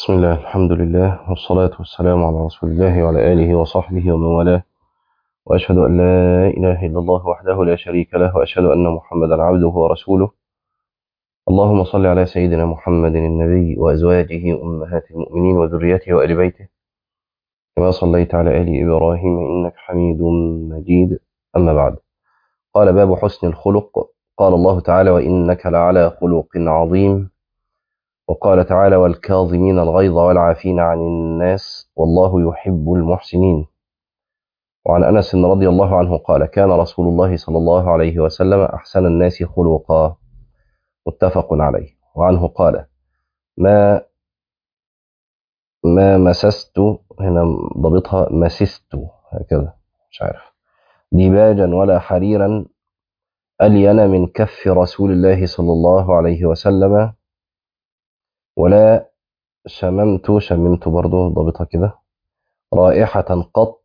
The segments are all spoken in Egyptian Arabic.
بسم الله الحمد لله والصلاة والسلام على رسول الله وعلى آله وصحبه ومن والاه وأشهد أن لا إله إلا الله وحده لا شريك له وأشهد أن محمدا عبده ورسوله اللهم صل على سيدنا محمد النبي وأزواجه أمهات المؤمنين وذريته وآل بيته كما صليت على آل إبراهيم إنك حميد مجيد أما بعد قال باب حسن الخلق قال الله تعالى وإنك لعلى خلق عظيم وقال تعالى والكاظمين الغيظ والعافين عن الناس والله يحب المحسنين وعن أنس رضي الله عنه قال كان رسول الله صلى الله عليه وسلم أحسن الناس خلقا متفق عليه وعنه قال ما ما مسست هنا ضبطها مسست هكذا مش عارف ديباجا ولا حريرا ألين من كف رسول الله صلى الله عليه وسلم ولا شممت شممت برضه ضابطها كده رائحة قط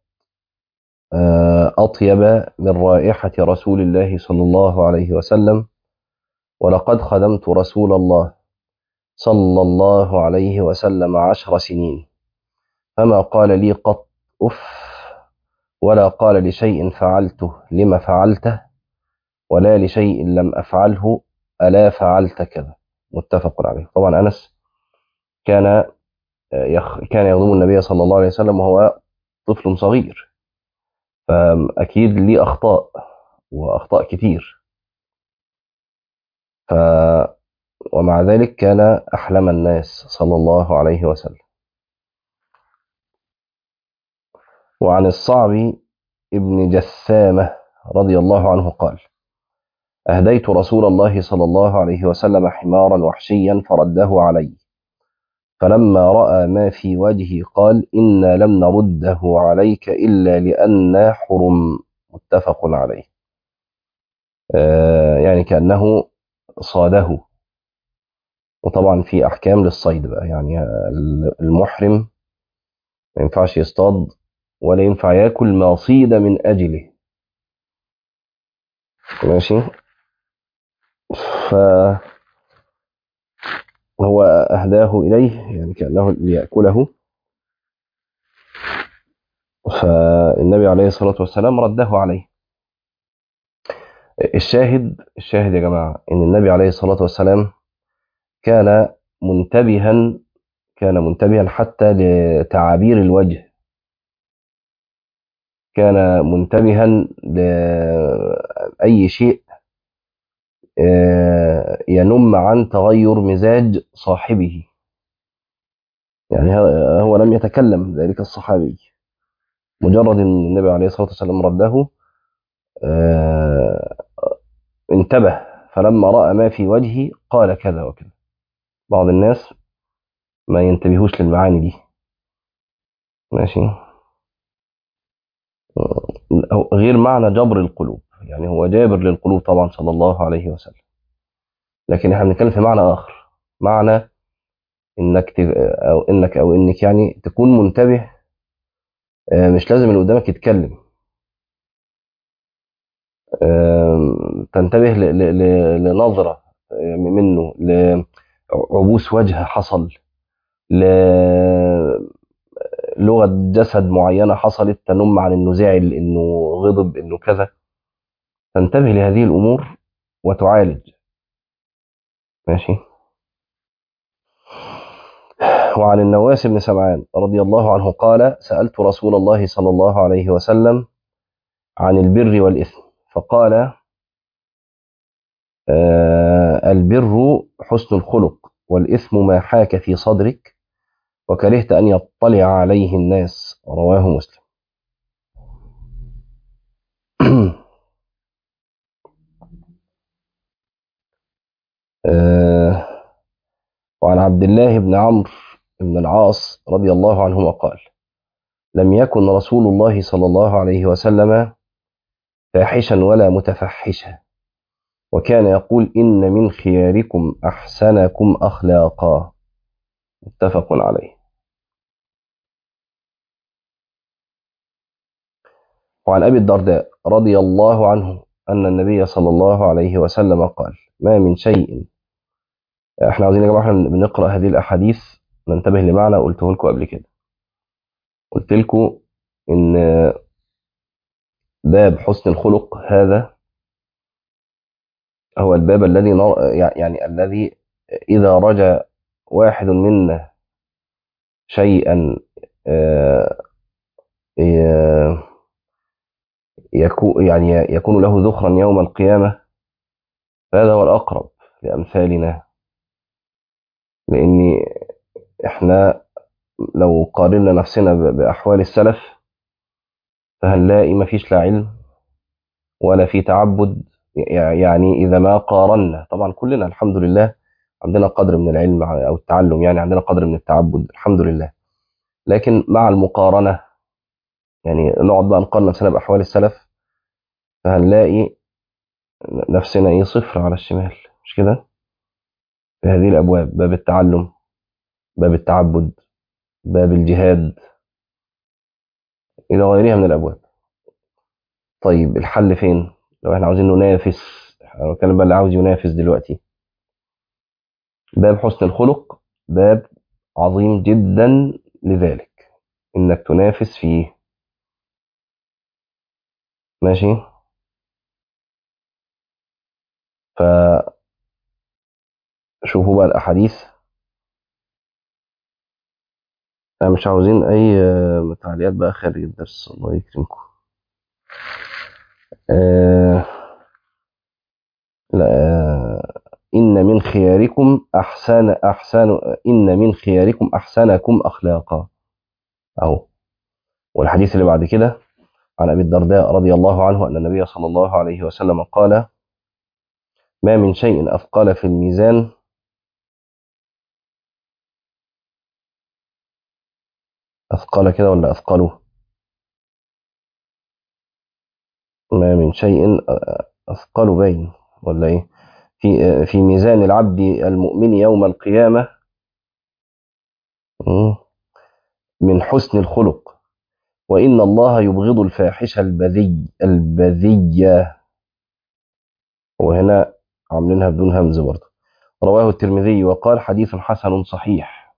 أطيب من رائحة رسول الله صلى الله عليه وسلم ولقد خدمت رسول الله صلى الله عليه وسلم عشر سنين فما قال لي قط أف ولا قال لشيء فعلته لما فعلته ولا لشيء لم أفعله ألا فعلت كذا متفق عليه طبعا أنس كان يخ كان يخدم النبي صلى الله عليه وسلم وهو طفل صغير فأكيد ليه أخطاء وأخطاء كتير ف ومع ذلك كان أحلم الناس صلى الله عليه وسلم وعن الصعب ابن جسامة رضي الله عنه قال أهديت رسول الله صلى الله عليه وسلم حمارا وحشيا فرده علي فلما رأى ما في وجهي قال إنا لم نرده عليك إلا لأن حرم متفق عليه آه يعني كأنه صاده وطبعا في أحكام للصيد بقى يعني المحرم ما ينفعش يصطاد ولا ينفع ياكل ما صيد من أجله ماشي ف هو أهداه إليه يعني كأنه ليأكله فالنبي عليه الصلاة والسلام رده عليه الشاهد الشاهد يا جماعة إن النبي عليه الصلاة والسلام كان منتبها كان منتبها حتى لتعابير الوجه كان منتبها لأي شيء ينم عن تغير مزاج صاحبه يعني هو لم يتكلم ذلك الصحابي مجرد ان النبي عليه الصلاه والسلام رده انتبه فلما راى ما في وجهه قال كذا وكذا بعض الناس ما ينتبهوش للمعاني دي ماشي غير معنى جبر القلوب يعني هو جابر للقلوب طبعا صلى الله عليه وسلم لكن احنا بنتكلم في معنى اخر معنى انك ت... او انك او انك يعني تكون منتبه مش لازم اللي قدامك يتكلم تنتبه ل... ل... لنظره منه لعبوس وجه حصل للغه جسد معينه حصلت تنم عن انه زعل انه غضب انه كذا تنتبه لهذه الأمور وتعالج ماشي وعن النواس بن سمعان رضي الله عنه قال سألت رسول الله صلى الله عليه وسلم عن البر والإثم فقال آه البر حسن الخلق والإثم ما حاك في صدرك وكرهت أن يطلع عليه الناس رواه مسلم آه وعن عبد الله بن عمرو بن العاص رضي الله عنهما قال لم يكن رسول الله صلى الله عليه وسلم فاحشا ولا متفحشا وكان يقول إن من خياركم أحسنكم أخلاقا متفق عليه وعن أبي الدرداء رضي الله عنه أن النبي صلى الله عليه وسلم قال ما من شيء احنا عاوزين يا جماعه احنا بنقرا هذه الاحاديث ننتبه لمعنى قلته لكم قبل كده قلت لكم ان باب حسن الخلق هذا هو الباب الذي نر... يعني الذي اذا رجا واحد منا شيئا آه، ي- يكون يعني يكون له ذخرا يوم القيامة فهذا هو الأقرب لأمثالنا لأن إحنا لو قارنا نفسنا ب- بأحوال السلف فهنلاقي مفيش لا علم ولا في تعبد يعني إذا ما قارنا طبعا كلنا الحمد لله عندنا قدر من العلم أو التعلم يعني عندنا قدر من التعبد الحمد لله لكن مع المقارنة يعني نقعد بقى نقارن نفسنا بأحوال السلف فهنلاقي نفسنا إيه صفر على الشمال مش كده؟ في هذه الأبواب باب التعلم باب التعبد باب الجهاد إلى غيرها من الأبواب طيب الحل فين؟ لو احنا عاوزين ننافس انا بتكلم بقى اللي عاوز ينافس دلوقتي باب حسن الخلق باب عظيم جدا لذلك انك تنافس فيه ماشي فشوفوا بقى الاحاديث انا مش عاوزين اي آه، تعليقات بقى خارج الدرس الله يكرمكم آه لا آه ان من خياركم احسن احسن ان من خياركم احسنكم اخلاقا اهو والحديث اللي بعد كده عن ابي الدرداء رضي الله عنه ان النبي صلى الله عليه وسلم قال ما من شيء اثقل في الميزان اثقل كده ولا اثقله ما من شيء اثقل باين ولا ايه في في ميزان العبد المؤمن يوم القيامه مم، من حسن الخلق وان الله يبغض الفاحش البذي البذيه وهنا عاملينها بدون همز برضه رواه الترمذي وقال حديث حسن صحيح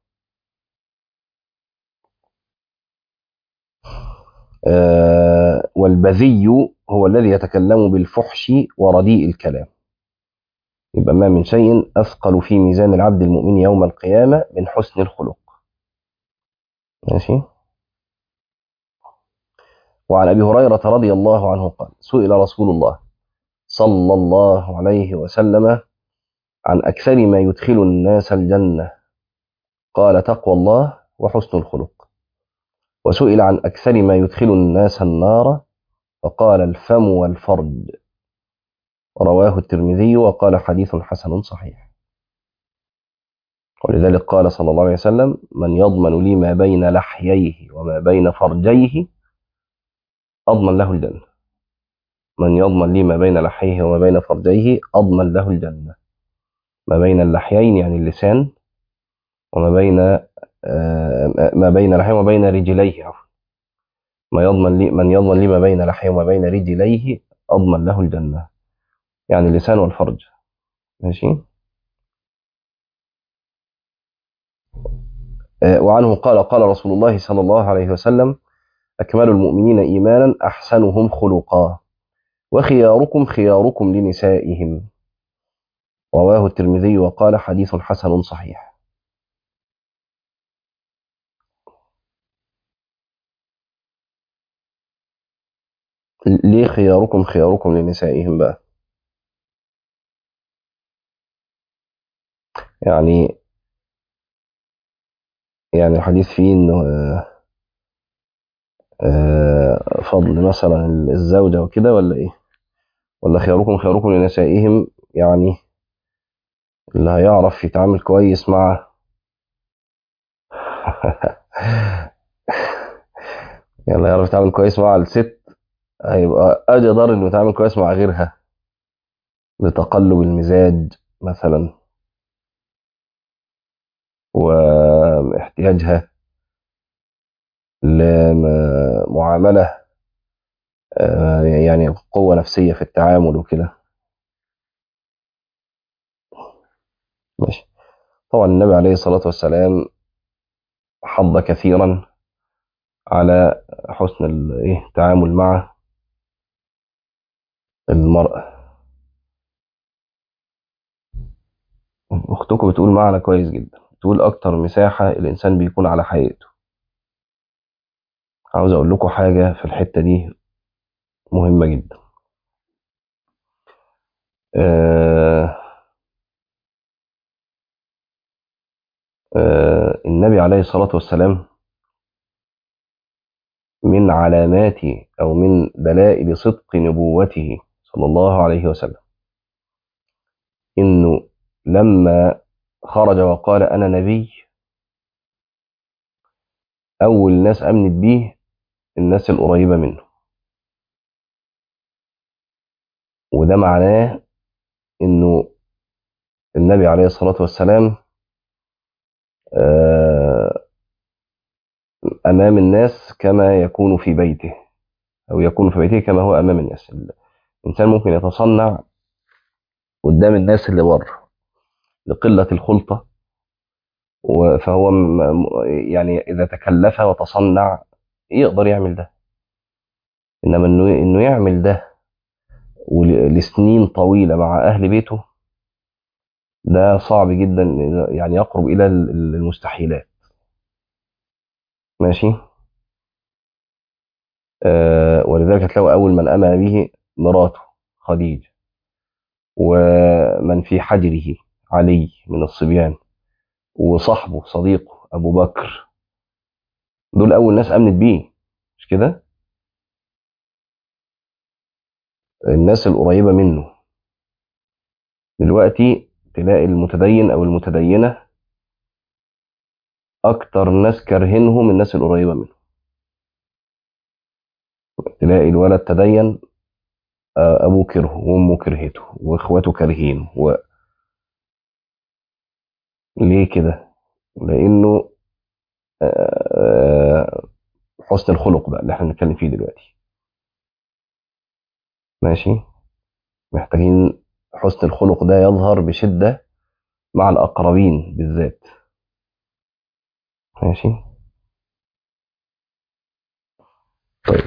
آه والبذي هو الذي يتكلم بالفحش ورديء الكلام يبقى ما من شيء أثقل في ميزان العبد المؤمن يوم القيامة من حسن الخلق ماشي وعن أبي هريرة رضي الله عنه قال سئل رسول الله صلى الله عليه وسلم عن أكثر ما يدخل الناس الجنة قال تقوى الله وحسن الخلق وسئل عن أكثر ما يدخل الناس النار فقال الفم والفرج رواه الترمذي وقال حديث حسن صحيح ولذلك قال صلى الله عليه وسلم من يضمن لي ما بين لحييه وما بين فرجيه أضمن له الجنة من يضمن لي ما بين لحيه وما بين فرجيه أضمن له الجنة ما بين اللحيين يعني اللسان وما بين آه، ما بين لحيه وما بين رجليه عفوا ما يضمن لي من يضمن لي ما بين لحيه وما بين رجليه أضمن له الجنة يعني اللسان والفرج ماشي آه، وعنه قال قال رسول الله صلى الله عليه وسلم أكمل المؤمنين إيمانا أحسنهم خلقا وخياركم خياركم لنسائهم رواه الترمذي وقال حديث حسن صحيح ليه خياركم خياركم لنسائهم بقى يعني يعني الحديث فيه انه آه، آه، فضل مثلا الزوجة وكده ولا ايه ولا خياركم خياركم لنسائهم يعني اللي هيعرف يتعامل كويس مع يعني اللي هيعرف يتعامل كويس مع الست هيبقى أجدر إنه يتعامل كويس مع غيرها لتقلب المزاج مثلا واحتياجها لمعاملة آه، يعني قوة نفسية في التعامل وكده ماشي طبعا النبي عليه الصلاة والسلام حض كثيرا على حسن ال- إيه، التعامل مع المرأة أختكم بتقول معنى كويس جدا بتقول أكتر مساحة الإنسان بيكون على حقيقته عاوز أقول لكم حاجة في الحتة دي مهمة جدا آه آه النبي عليه الصلاة والسلام من علامات أو من دلائل صدق نبوته صلى الله عليه وسلم إنه لما خرج وقال أنا نبي أول ناس أمنت بيه الناس القريبة منه وده معناه إنه النبي عليه الصلاة والسلام آه، أمام الناس كما يكون في بيته أو يكون في بيته كما هو أمام الناس الإنسان ممكن يتصنع قدام الناس اللي بره لقلة الخلطة و- فهو م- م- يعني إذا تكلف وتصنع يقدر يعمل ده إنما إنه إنه يعمل ده ول- لسنين طويلة مع أهل بيته ده صعب جدا يعني يقرب إلى ال- المستحيلات ماشي آه ولذلك هتلاقوا أول من أمن به مراته خديجة ومن في حجره علي من الصبيان وصاحبه صديقه أبو بكر دول أول ناس أمنت بيه مش كده الناس القريبة منه دلوقتي تلاقي المتدين أو المتدينة أكتر ناس كارهينهم الناس القريبة منه تلاقي الولد تدين آه، أبوه كرهه وأمه كرهته وإخواته كارهينه و... ليه كده؟ لأنه آه، حسن الخلق بقى اللي احنا بنتكلم فيه دلوقتي ماشي محتاجين حسن الخلق ده يظهر بشدة مع الأقربين بالذات ماشي طيب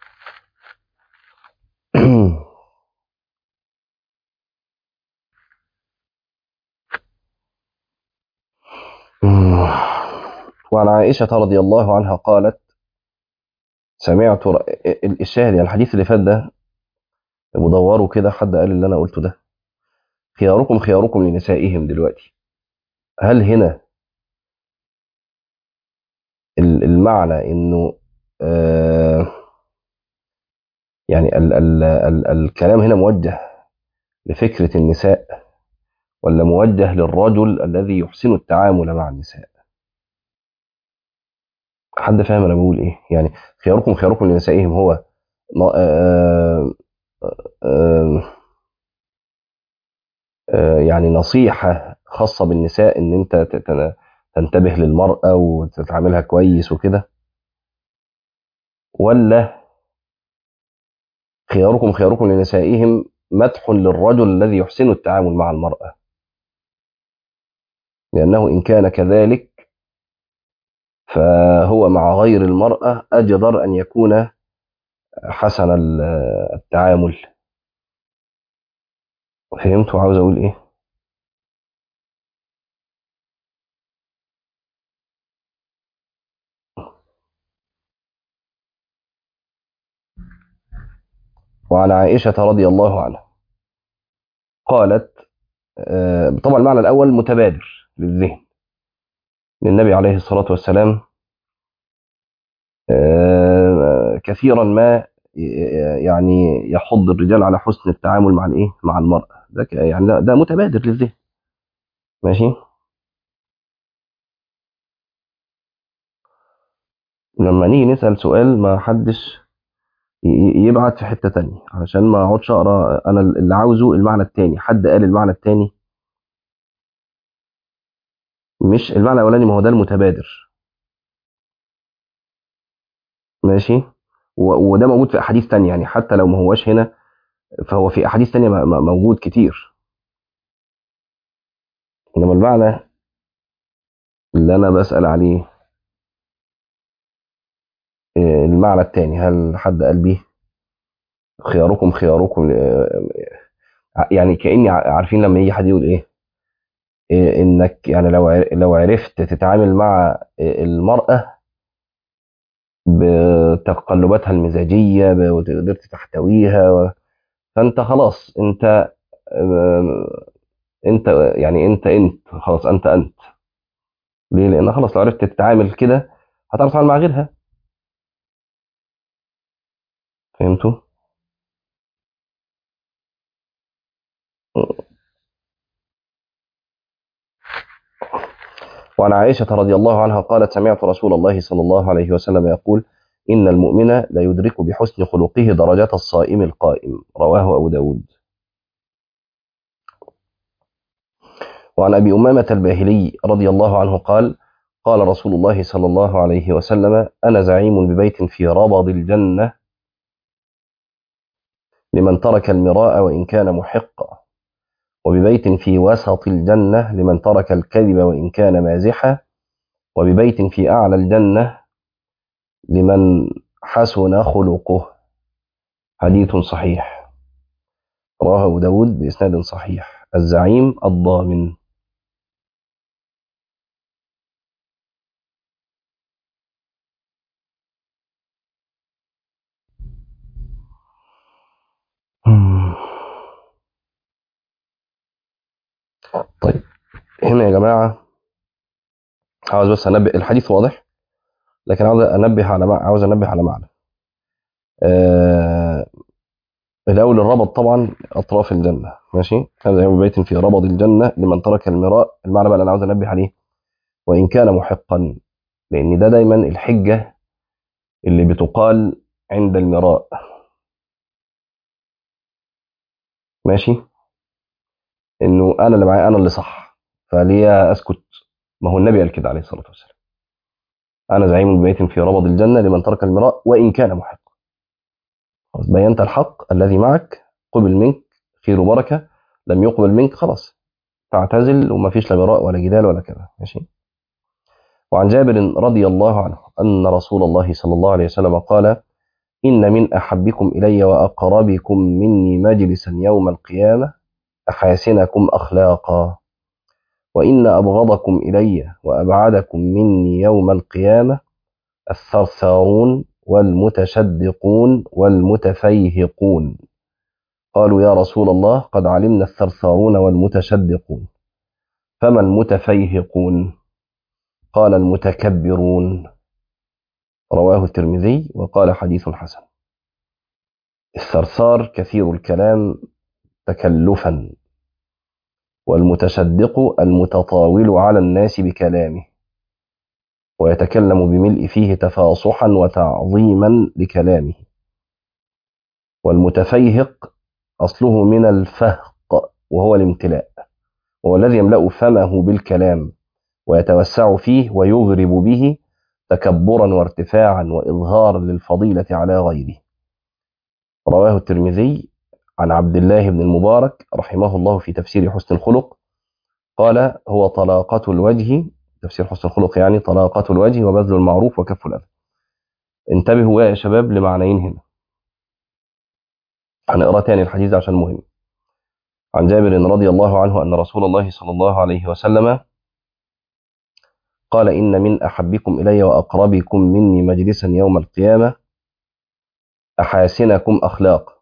وعن عائشة رضي الله عنها قالت سمعت ر... الشاهد يعني الحديث اللي فات ده بدوروا كده حد قال اللي أنا قلته ده خياركم خياركم لنسائهم دلوقتي هل هنا ال- المعنى إنه آه يعني ال ال ال الكلام هنا موجه لفكرة النساء ولا موجه للرجل الذي يحسن التعامل مع النساء حد فاهم انا بقول ايه يعني خياركم خياركم لنسائهم هو ن- آه آه آه يعني نصيحة خاصة بالنساء ان انت ت- ت- تنتبه للمرأة وتتعاملها كويس وكده ولا خياركم خياركم لنسائهم مدح للرجل الذي يحسن التعامل مع المرأة لأنه إن كان كذلك فهو مع غير المرأة أجدر أن يكون حسن ال- التعامل فهمتوا عاوز أقول إيه؟ وعن عائشة رضي الله عنها قالت آه، طبعا المعنى الأول متبادر للذهن للنبي عليه الصلاة والسلام آه، كثيرا ما ي- يعني يحض الرجال على حسن التعامل مع الايه مع المرأة ده ك- يعني ده, ده متبادر للذهن ماشي لما نيجي نسأل سؤال ما حدش ي- ي- يبعت في حتة تانية علشان ما اقعدش اقرا انا اللي عاوزه المعنى التاني حد قال المعنى التاني مش المعنى الاولاني ما هو ده المتبادر ماشي و- وده موجود في احاديث تانية يعني حتى لو ما هوش هنا فهو في احاديث تانية م- م- موجود كتير انما المعنى اللي انا بسأل عليه آه، المعنى الثاني هل حد قال بيه خياركم خياركم آه، يعني كأني ع- عارفين لما يجي حد يقول ايه إيه انك يعني لو عر- لو عرفت تتعامل مع المرأة بتقلباتها المزاجية ب- وقدرت تحتويها و- فانت خلاص انت آم، انت يعني انت انت خلاص انت انت ليه لان خلاص لو عرفت تتعامل كده هتعرف تتعامل مع غيرها فهمتوا وعن عائشة رضي الله عنها قالت سمعت رسول الله صلى الله عليه وسلم يقول إن المؤمن لا يدرك بحسن خلقه درجات الصائم القائم رواه أبو داود وعن أبي أمامة الباهلي رضي الله عنه قال قال رسول الله صلى الله عليه وسلم أنا زعيم ببيت في ربض الجنة لمن ترك المراء وإن كان محقا وببيت في وسط الجنة لمن ترك الكذب وإن كان مازحا وببيت في أعلى الجنة لمن حسن خلقه حديث صحيح رواه أبو داود بإسناد صحيح الزعيم الضامن طيب هنا يا جماعة عاوز بس أنبه الحديث واضح لكن عاوز أنبه على مع... عاوز أنبه على معنى آه... الأول الربط طبعا أطراف الجنة ماشي هذا يوم بيت في ربض الجنة لمن ترك المراء المعنى بقى اللي أنا عاوز أنبه عليه وإن كان محقا لأن ده دايما الحجة اللي بتقال عند المراء ماشي إنه أنا اللي معايا أنا اللي صح فليه أسكت ما هو النبي قال كده عليه الصلاة والسلام أنا زعيم بيت في ربض الجنة لمن ترك المراء وإن كان محقا خلاص بينت الحق الذي معك قبل منك خير وبركة لم يقبل منك خلاص فاعتزل وما فيش لا مراء ولا جدال ولا كذا ماشي وعن جابر رضي الله عنه أن رسول الله صلى الله عليه وسلم قال إن من أحبكم إلي وأقربكم مني مجلسا يوم القيامة أحاسنكم أخلاقا وإن أبغضكم إلي وأبعدكم مني يوم القيامة الثرثارون والمتشدقون والمتفيهقون قالوا يا رسول الله قد علمنا الثرثارون والمتشدقون فما المتفيهقون قال المتكبرون رواه الترمذي وقال حديث حسن الثرثار كثير الكلام تكلفا والمتشدق المتطاول على الناس بكلامه ويتكلم بملء فيه تفاصحا وتعظيما لكلامه والمتفيهق أصله من الفهق وهو الامتلاء وهو الذي يملأ فمه بالكلام ويتوسع فيه ويغرب به تكبرا وارتفاعا وإظهارا للفضيلة على غيره رواه الترمذي عن عبد الله بن المبارك رحمه الله في تفسير حسن الخلق قال هو طلاقة الوجه تفسير حسن الخلق يعني طلاقة الوجه وبذل المعروف وكف الأذى انتبهوا يا شباب لمعنيين هنا هنقرا تاني الحديث ده عشان مهم عن جابر رضي الله عنه أن رسول الله صلى الله عليه وسلم قال إن من أحبكم إلي وأقربكم مني مجلسا يوم القيامة أحاسنكم أخلاق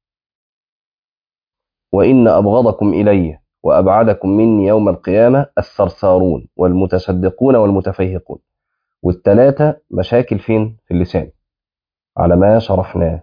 وإن أبغضكم إلي وأبعدكم مني يوم القيامة الثرثارون والمتصدقون والمتفيهقون والثلاثة مشاكل فين في اللسان على ما شرحناه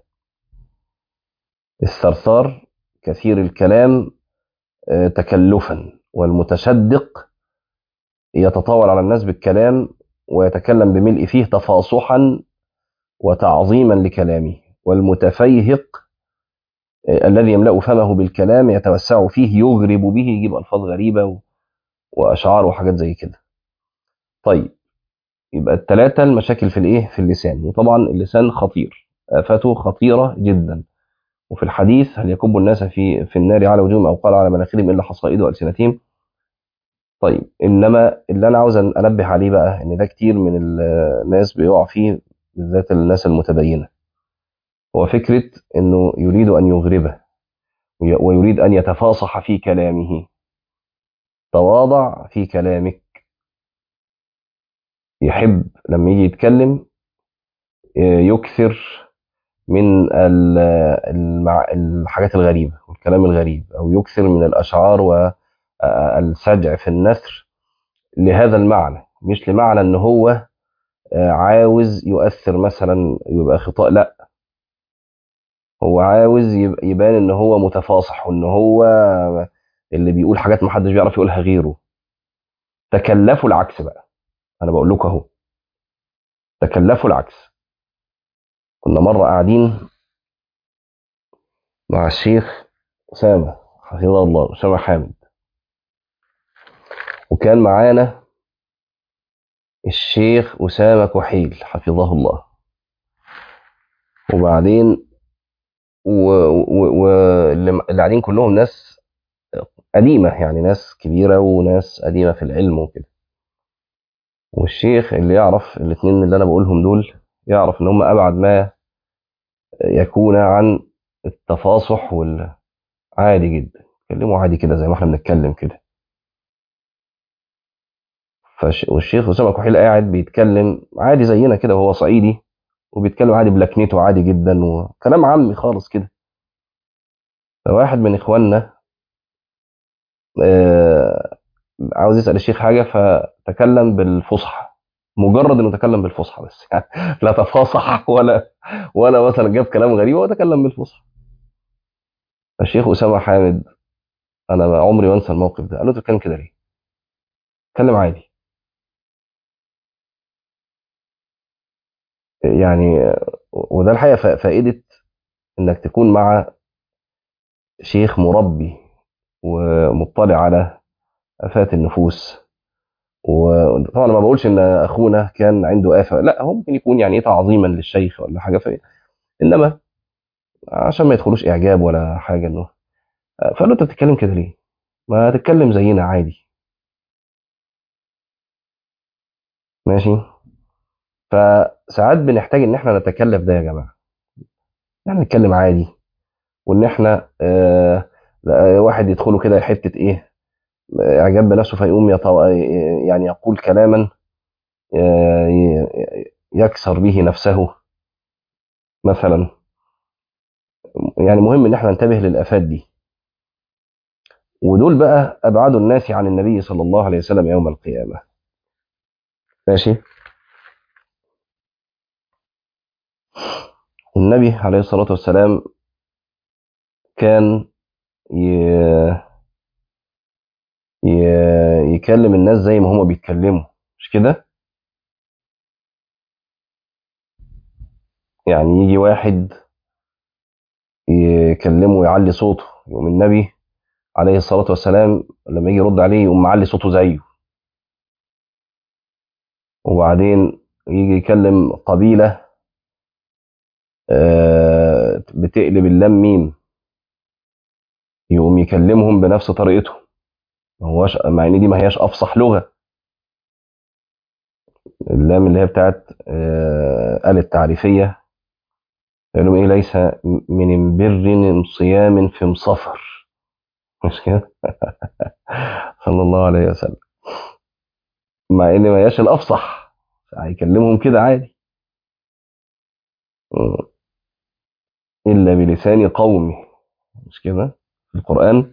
الثرثار كثير الكلام آه، تكلفا والمتشدق يتطاول على الناس بالكلام ويتكلم بملء فيه تفاصحا وتعظيما لكلامه والمتفيهق آه، الذي يملأ فمه بالكلام يتوسع فيه يغرب به يجيب ألفاظ غريبة و- وأشعار وحاجات زي كده طيب يبقى الثلاثة المشاكل في الإيه في اللسان وطبعا اللسان خطير آفاته خطيرة جدا وفي الحديث هل يكب الناس في في النار على وجوههم أو قال على مناخرهم إلا حصائد وألسنتهم طيب إنما اللي أنا عاوز أنبه عليه بقى إن ده كتير من الناس بيقع فيه بالذات الناس المتدينة هو فكرة أنه يريد أن يغربه وي- ويريد أن يتفاصح في كلامه تواضع في كلامك يحب لما يجي يتكلم آه، يكثر من ال- المع- الحاجات الغريبة والكلام الغريب أو يكثر من الأشعار والسجع في النثر لهذا المعنى مش لمعنى أن هو آه، عاوز يؤثر مثلا يبقى خطأ لا هو عاوز يب- يبان ان هو متفاصح وان هو اللي بيقول حاجات ما حدش بيعرف يقولها غيره تكلفوا العكس بقى انا بقول لكم اهو تكلفوا العكس كنا مره قاعدين مع الشيخ اسامه حفظه الله اسامه حامد وكان معانا الشيخ اسامه كحيل حفظه الله وبعدين واللي قاعدين كلهم ناس قديمه يعني ناس كبيره وناس قديمه في العلم وكده والشيخ اللي يعرف الاثنين اللي انا بقولهم دول يعرف ان هم ابعد ما يكون عن التفاصح وال عادي جدا يتكلموا عادي كده زي ما احنا بنتكلم كده فش... والشيخ اسامه كحيل قاعد بيتكلم عادي زينا كده وهو صعيدي وبيتكلم عادي بلكنته عادي جدا وكلام عامي خالص كده فواحد من اخواننا آه... عاوز يسال الشيخ حاجه فتكلم بالفصحى مجرد انه تكلم بالفصحى بس يعني لا تفاصح ولا ولا مثلا جاب كلام غريب هو تكلم بالفصحى الشيخ اسامه حامد انا ما عمري ما انسى الموقف ده قال له انت بتتكلم كده ليه؟ اتكلم عادي يعني وده الحقيقه فا- فائده انك تكون مع شيخ مربي ومطلع على افات النفوس وطبعا ما بقولش ان اخونا كان عنده افه لا هو ممكن يكون يعني ايه تعظيما للشيخ ولا حاجه في انما عشان ما يدخلوش اعجاب ولا حاجه انه فقال له انت بتتكلم كده ليه؟ ما تتكلم زينا عادي ماشي فساعات بنحتاج ان احنا نتكلف ده يا جماعه يعني نتكلم عادي وان احنا آه لا، واحد يدخله كده حته ايه اعجاب بنفسه فيقوم يطو... يعني يقول كلاما آه، ي- يكسر به نفسه مثلا يعني مهم ان احنا ننتبه للافات دي ودول بقى ابعد الناس عن النبي صلى الله عليه وسلم يوم القيامه ماشي النبي عليه الصلاه والسلام كان ي... ي... يكلم الناس زي ما هما بيتكلموا مش كده يعني يجي واحد يكلمه ويعلي صوته يقوم النبي عليه الصلاه والسلام لما يجي يرد عليه يقوم معلي صوته زيه وبعدين يجي يكلم قبيله آه، بتقلب اللام ميم يقوم يكلمهم بنفس طريقته ما هوش مع ان دي ما هياش افصح لغه اللام اللي هي بتاعت آه، آل التعريفيه يقول لهم ايه ليس من بر صيام في مصفر مش كده صلى الله عليه وسلم مع ان ما هياش الافصح هيكلمهم كده عادي م. الا بلسان قومي مش كده في القران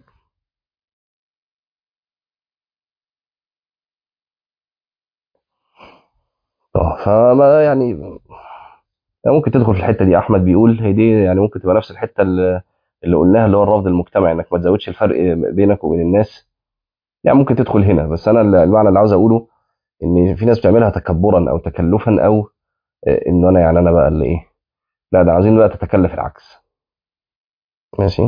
اه فما يعني يعني ممكن تدخل في الحته دي احمد بيقول هي دي يعني ممكن تبقى نفس الحته اللي, اللي قلناها اللي هو الرفض المجتمعي انك ما تزودش الفرق بينك وبين الناس يعني ممكن تدخل هنا بس انا المعنى اللي عاوز اقوله ان في ناس بتعملها تكبرا او تكلفا او آه، انه انا يعني انا بقى اللي ايه لا ده عايزين بقى تتكلف العكس ماشي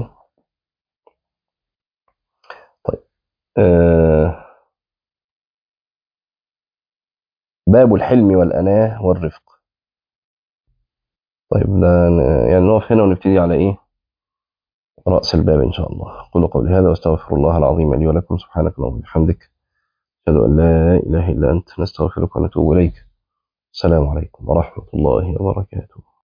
طيب آه باب الحلم والأناة والرفق طيب ده ن- يعني نقف هنا ونبتدي على ايه رأس الباب إن شاء الله أقول قولي هذا وأستغفر الله العظيم لي ولكم سبحانك اللهم وبحمدك أشهد أن لا إله إلا أنت نستغفرك ونتوب إليك السلام عليكم ورحمة الله وبركاته